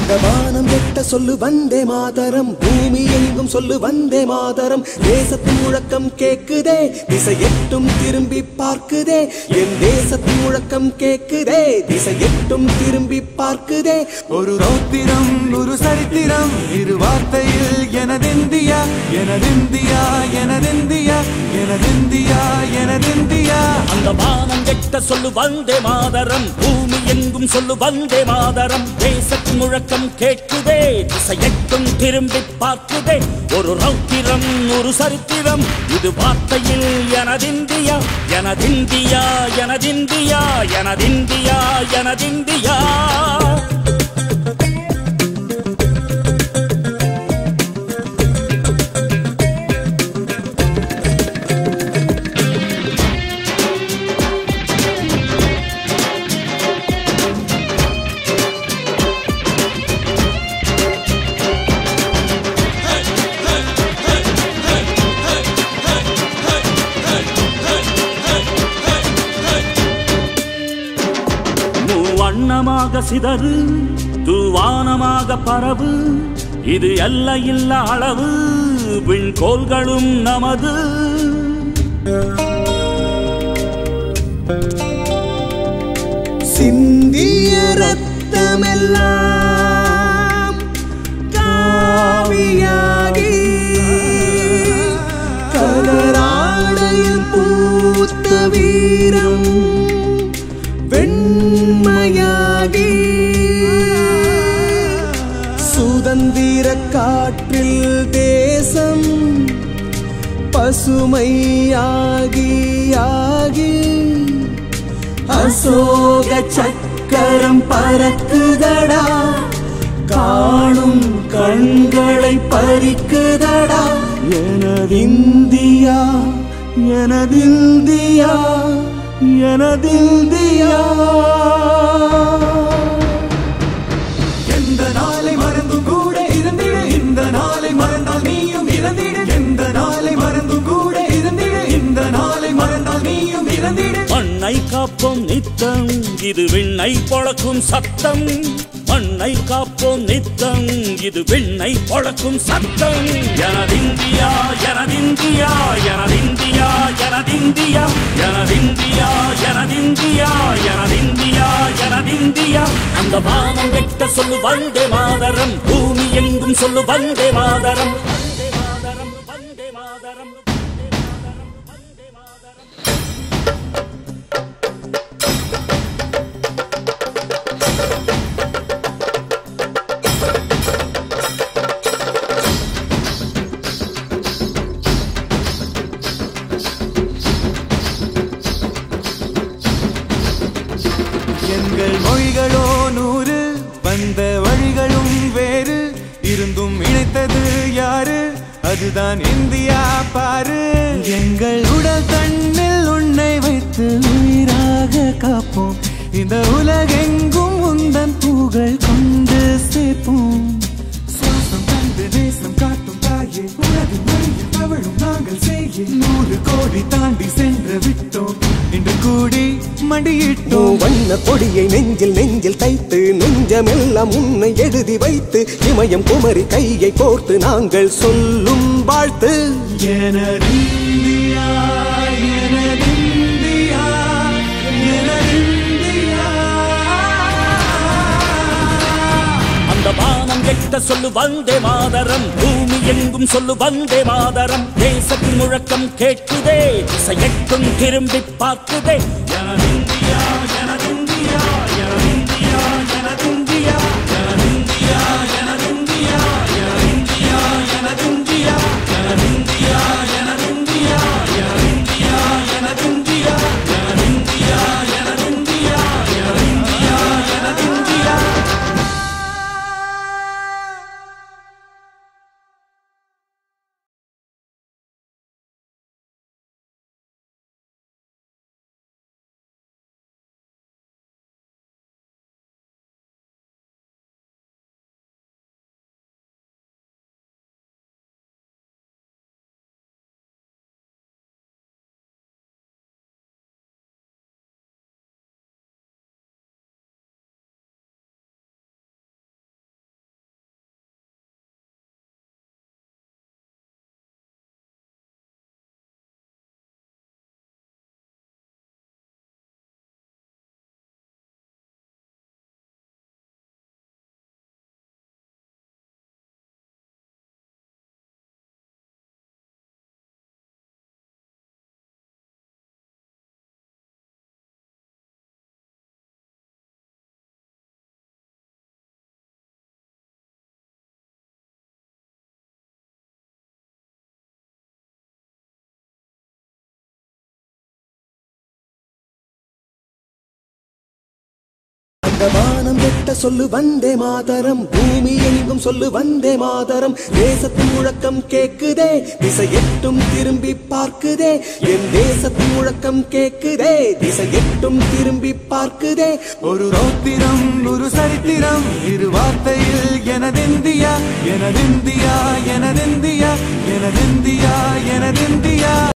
அந்த வானம் எட்ட சொல்லு வந்தே மாதரம் பூமி எங்கும் சொல்லு வந்தே மாதரம் தேசத்தின் முழக்கம் கேக்குதே திசை எட்டும் திரும்பி பார்க்குதே என் தேசத்தின் முழக்கம் கேக்குதே திசை எட்டும் திரும்பி பார்க்குதே ஒரு ரௌத்திரம் ஒரு சரித்திரம் இரு வார்த்தையில் எனதிந்தியா எனதிந்தியா எனதிந்தியா எனதிந்தியா எனதிந்தியா அந்த வானம் எட்ட சொல்லு வந்தே மாதரம் பூமி எங்கும் சொல்லு வந்தே மாதரம் தேசத்தின் முழக்கம் கேட்குதே திசையெட்டும் திரும்பி பார்க்குதே ஒரு ரௌத்திரம் ஒரு சரித்திரம் இது வார்த்தையில் எனதிந்தியா எனதிந்தியா எனதிந்தியா எனதிந்தியா எனதிந்தியா மூவண்ணமாக சிதறு தூவானமாக பரவு இது எல்லையில்ல அளவு விண்கோள்களும் நமது சிந்திய ரத்தமெல்லாம் காவியாகி கதராடையில் பூத்த வீரம் வெண்மையாகி சுதந்திர காற்றில் தேசம் பசுமையாகி ஆகி அசோக சக்கரம் பறக்குதடா காணும் கண்களை பறிக்குதடா எனதிந்தியா எனதிந்தியா எனதிந்தியா எந்த நாளை மறந்தும் கூட இருந்திட இந்த நாளை மறந்தால் நீயும் இறந்திட எந்த நாளை மறந்தும் கூட இருந்திட இந்த நாளை மறந்தால் நீயும் இறந்திட மண்ணை காப்போம் நித்தம் இது விண்ணை பொழக்கும் சத்தம் மண்ணை காப்போம் நித்தம் இது விண்ணை பொழக்கும் சத்தம் எனதிந்தியா எனதிந்தியா எனதிந்தியா எனதிந்தியா எனதிந்தியா எனதிந்தியா எனதிந்தியா எனதிந்தியா அந்த வானம் வெட்ட சொல்லு வந்தே மாதரம் பூமி எங்கும் சொல்லு வந்தே மாதரம் வந்தே மாதரம் வந்தே மாதரம் வந்தே மாதரம் எங்கள் மொழிகளோ நூறு வந்த வழிகளும் வேறு இருந்தும் இணைத்தது யாரு அதுதான் இந்தியா பாரு எங்கள் உடல் தன்னில் உன்னை வைத்து உயிராக காப்போம் இந்த உலகெங்கும் உந்தன் புகழ் கொண்டு சேர்ப்போம் சுவாசம் தந்து நேசம் காட்டும் தாயே உனது மொழியில் தவழும் நாங்கள் செய்ய நூறு கோடி தாண்டி சென்று விட்டோம் இன்று கூடி மண்டியிட்டோம் வண்ண கொடியை நெஞ்சில் நெஞ்சில் தைத்து நெஞ்சமெல்லாம் உன்னை எழுதி வைத்து இமயம் குமரி கையை கோர்த்து நாங்கள் சொல்லும் வாழ்த்து எனதிந்தியா எனதிந்தியா எனதிந்தியா அந்த வானம் எட்ட சொல்லு வந்தே மாதரம் பூமி எங்கும் சொல்லு வந்தே மாதரம் தேசத்தின் முழக்கம் கேட்குதே திசையெட்டும் திரும்பி பார்க்குதே எனதிந்தியா எனதிந்தியா எனதிந்தியா எனதிந்தியா எனதிந்தியா எனதிந்தியா எனதிந்தியா எனதிந்தியா எனதிந்தியா எனதிந்தியா எனதிந்தியா எனதிந்தியா அந்த வானம் எட்ட சொல்லு வந்தே மாதரம் பூமி எங்கும் சொல்லு வந்தே மாதரம் தேசத்தின் முழக்கம் கேக்குதே திசை எட்டும் திரும்பி பார்க்குதே என் தேசத்தின் முழக்கம் கேக்குதே திசை எட்டும் திரும்பி பார்க்குதே ஒரு ரௌத்திரம் ஒரு சரித்திரம் இரு வார்த்தையில் எனதிந்தியா எனதிந்தியா எனதிந்தியா